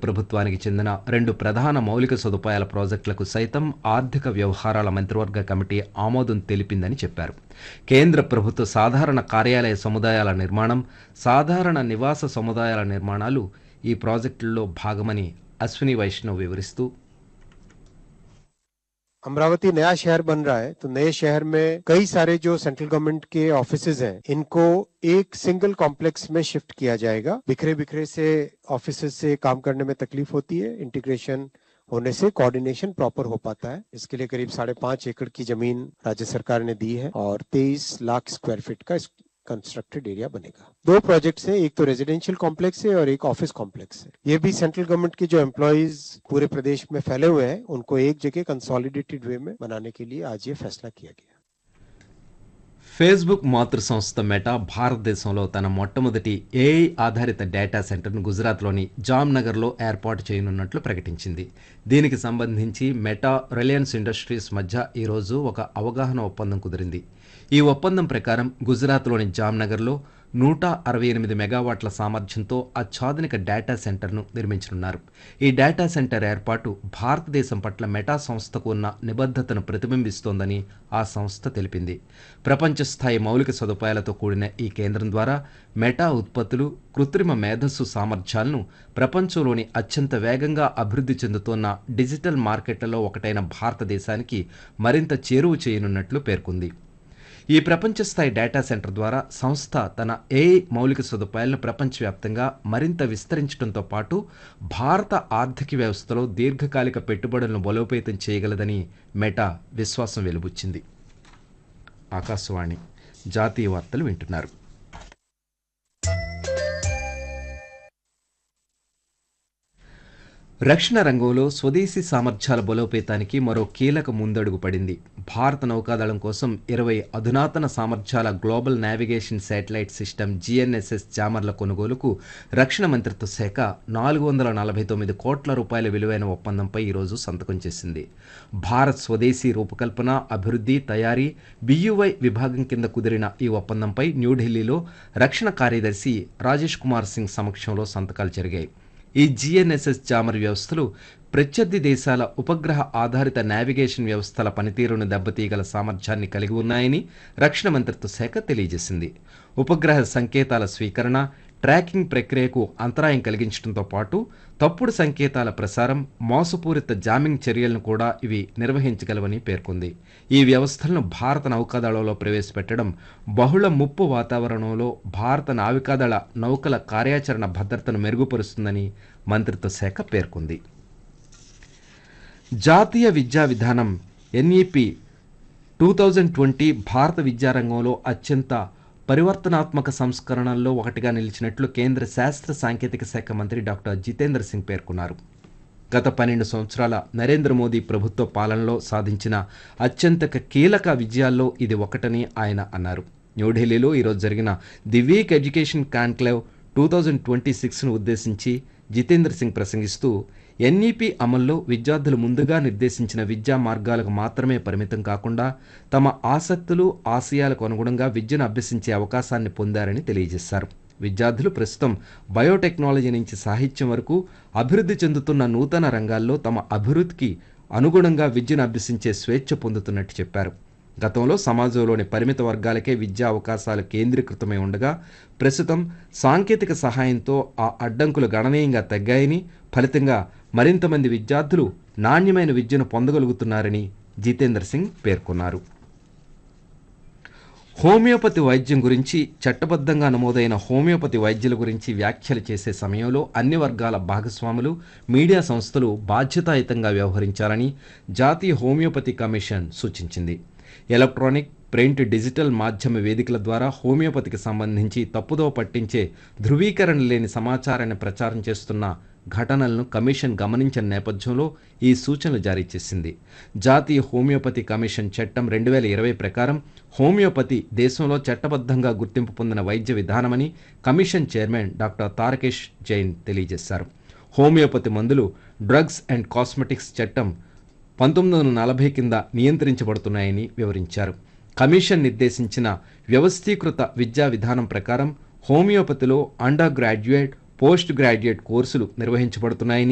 ప్రభుత్వానికి చెందిన రెండు ప్రధాన మౌలిక సదుపాయాల ప్రాజెక్టులకు సైతం ఆర్థిక వ్యవహారాల మంత్రివర్గ కమిటీ ఆమోదం తెలిపిందని చెప్పారు కేంద్ర ప్రభుత్వ సాధారణ కార్యాలయ సముదాయాల నిర్మాణం సాధారణ నివాస సముదాయాల నిర్మాణాలు ఈ ప్రాజెక్టుల్లో భాగమని అశ్విని వైష్ణవ్ వివరిస్తూ अमरावती नया शहर बन रहा है तो नए शहर में कई सारे जो सेंट्रल गवर्नमेंट के ऑफिसेज हैं इनको एक सिंगल कॉम्प्लेक्स में शिफ्ट किया जाएगा बिखरे बिखरे से ऑफिसेज से काम करने में तकलीफ होती है इंटीग्रेशन होने से कोऑर्डिनेशन प्रॉपर हो पाता है इसके लिए करीब साढ़े पांच एकड़ की जमीन राज्य सरकार ने दी है और तेईस लाख स्क्वायर फीट का कंस्ट्रक्टेड एरिया बनेगा दो प्रोजेक्ट्स हैं एक तो रेजिडेंशियल कॉम्प्लेक्स है और एक ऑफिस कॉम्प्लेक्स है ये भी सेंट्रल गवर्नमेंट के जो एम्प्लॉयज पूरे प्रदेश में फैले हुए हैं उनको एक जगह कंसोलिडेटेड वे में बनाने के लिए आज ये फैसला किया गया ఫేస్బుక్ మాతృ సంస్థ మెటా భారతదేశంలో తన మొట్టమొదటి ఏఐ ఆధారిత డేటా సెంటర్ను గుజరాత్లోని జామ్నగర్లో ఏర్పాటు చేయనున్నట్లు ప్రకటించింది దీనికి సంబంధించి మెటా రిలయన్స్ ఇండస్ట్రీస్ మధ్య ఈరోజు ఒక అవగాహన ఒప్పందం కుదిరింది ఈ ఒప్పందం ప్రకారం గుజరాత్లోని జామ్నగర్లో నూట అరవై ఎనిమిది మెగావాట్ల సామర్థ్యంతో అత్యాధునిక డేటా సెంటర్ను నిర్మించనున్నారు ఈ డేటా సెంటర్ ఏర్పాటు భారతదేశం పట్ల మెటా సంస్థకు ఉన్న నిబద్ధతను ప్రతిబింబిస్తోందని ఆ సంస్థ తెలిపింది ప్రపంచ స్థాయి మౌలిక సదుపాయాలతో కూడిన ఈ కేంద్రం ద్వారా మెటా ఉత్పత్తులు కృత్రిమ మేధస్సు సామర్థ్యాలను ప్రపంచంలోని అత్యంత వేగంగా అభివృద్ధి చెందుతున్న డిజిటల్ మార్కెట్లలో ఒకటైన భారతదేశానికి మరింత చేరువ చేయనున్నట్లు పేర్కొంది ఈ ప్రపంచ స్థాయి డేటా సెంటర్ ద్వారా సంస్థ తన ఏఐ మౌలిక సదుపాయాలను ప్రపంచవ్యాప్తంగా మరింత విస్తరించడంతో పాటు భారత ఆర్థిక వ్యవస్థలో దీర్ఘకాలిక పెట్టుబడులను బలోపేతం చేయగలదని మెటా విశ్వాసం వెలుబుచ్చింది ఆకాశవాణి జాతీయ వార్తలు వింటున్నారు రక్షణ రంగంలో స్వదేశీ సామర్థ్యాల బలోపేతానికి మరో కీలక ముందడుగు పడింది భారత నౌకాదళం కోసం ఇరవై అధునాతన సామర్థ్యాల global navigation satellite system GNSS జామర్ల కొనుగోలుకు రక్షణ మంత్రిత్వ శాఖ నాలుగు వందల నలభై తొమ్మిది కోట్ల రూపాయల విలువైన ఒప్పందంపై ఈరోజు సంతకం చేసింది భారత్ స్వదేశీ రూపకల్పన అభివృద్ధి తయారీ బియువై విభాగం కింద కుదిరిన ఈ ఒప్పందంపై న్యూఢిల్లీలో రక్షణ కార్యదర్శి రాజేష్ కుమార్ సింగ్ సమక్షంలో సంతకాలు జరిగాయి ఈ జిఎన్ఎస్ఎస్ జామర్ వ్యవస్థలు ప్రత్యర్థి దేశాల ఉపగ్రహ ఆధారిత నావిగేషన్ వ్యవస్థల పనితీరును దెబ్బతీయగల సామర్థ్యాన్ని కలిగి ఉన్నాయని రక్షణ మంత్రిత్వ శాఖ తెలియజేసింది ఉపగ్రహ సంకేతాల స్వీకరణ ట్రాకింగ్ ప్రక్రియకు అంతరాయం కలిగించడంతో పాటు తప్పుడు సంకేతాల ప్రసారం మోసపూరిత జామింగ్ చర్యలను కూడా ఇవి నిర్వహించగలవని పేర్కొంది ఈ వ్యవస్థలను భారత నౌకాదళంలో ప్రవేశపెట్టడం బహుళ ముప్పు వాతావరణంలో భారత నావికాదళ నౌకల కార్యాచరణ భద్రతను మెరుగుపరుస్తుందని మంత్రిత్వ శాఖ పేర్కొంది జాతీయ విద్యా విధానం ఎన్ఈపి టూ థౌజండ్ ట్వంటీ భారత విద్యారంగంలో అత్యంత పరివర్తనాత్మక సంస్కరణల్లో ఒకటిగా నిలిచినట్లు కేంద్ర శాస్త్ర సాంకేతిక శాఖ మంత్రి డాక్టర్ జితేంద్ర సింగ్ పేర్కొన్నారు గత పన్నెండు సంవత్సరాల నరేంద్ర మోదీ ప్రభుత్వ పాలనలో సాధించిన అత్యంత కీలక విజయాల్లో ఇది ఒకటని ఆయన అన్నారు న్యూఢిల్లీలో ఈరోజు జరిగిన The Week education conclave two thousand twenty సిక్స్ను ఉద్దేశించి జితేంద్ర సింగ్ ప్రసంగిస్తూ ఎన్ఈపి అమల్లో విద్యార్థులు ముందుగా నిర్దేశించిన విద్యా మార్గాలకు మాత్రమే పరిమితం కాకుండా తమ ఆసక్తులు ఆశయాలకు అనుగుణంగా విద్యను అభ్యసించే అవకాశాన్ని పొందారని తెలియజేశారు విద్యార్థులు ప్రస్తుతం బయోటెక్నాలజీ నుంచి సాహిత్యం వరకు అభివృద్ధి చెందుతున్న నూతన రంగాల్లో తమ అభివృద్ధికి అనుగుణంగా విద్యను అభ్యసించే స్వేచ్ఛ పొందుతున్నట్టు చెప్పారు గతంలో సమాజంలోని పరిమిత వర్గాలకే విద్యా అవకాశాలు కేంద్రీకృతమై ఉండగా ప్రస్తుతం సాంకేతిక సహాయంతో ఆ అడ్డంకులు గణనీయంగా తగ్గాయని ఫలితంగా మరింత మంది విద్యార్థులు నాణ్యమైన విద్యను పొందగలుగుతున్నారని జితేందర్ సింగ్ పేర్కొన్నారు హోమియోపతి వైద్యం గురించి చట్టబద్ధంగా నమోదైన హోమియోపతి వైద్యుల గురించి వ్యాఖ్యలు చేసే సమయంలో అన్ని వర్గాల భాగస్వాములు మీడియా సంస్థలు బాధ్యతాయుతంగా వ్యవహరించాలని జాతీయ హోమియోపతి కమిషన్ సూచించింది ఎలక్ట్రానిక్ ప్రింట్ డిజిటల్ మాధ్యమ వేదికల ద్వారా హోమియోపతికి సంబంధించి తప్పుదోవ పట్టించే ధృవీకరణ లేని సమాచారాన్ని ప్రచారం చేస్తున్న ఘటనలను కమిషన్ గమనించిన నేపథ్యంలో ఈ సూచనలు జారీ చేసింది జాతీయ హోమియోపతి కమిషన్ చట్టం రెండు వేల ఇరవై ప్రకారం హోమియోపతి దేశంలో చట్టబద్ధంగా గుర్తింపు పొందిన వైద్య విధానమని commission chairman doctor Tarakesh Jain తెలియజేశారు హోమియోపతి మందులు డ్రగ్స్ అండ్ కాస్మెటిక్స్ చట్టం పంతొమ్మిది వందల నలభై కింద నియంత్రించబడుతున్నాయని వివరించారు కమిషన్ నిర్దేశించిన వ్యవస్థీకృత విద్యా విధానం ప్రకారం హోమియోపతిలో అండర్ గ్రాడ్యుయేట్ పోస్ట్ గ్రాడ్యుయేట్ కోర్సులు నిర్వహించబడుతున్నాయని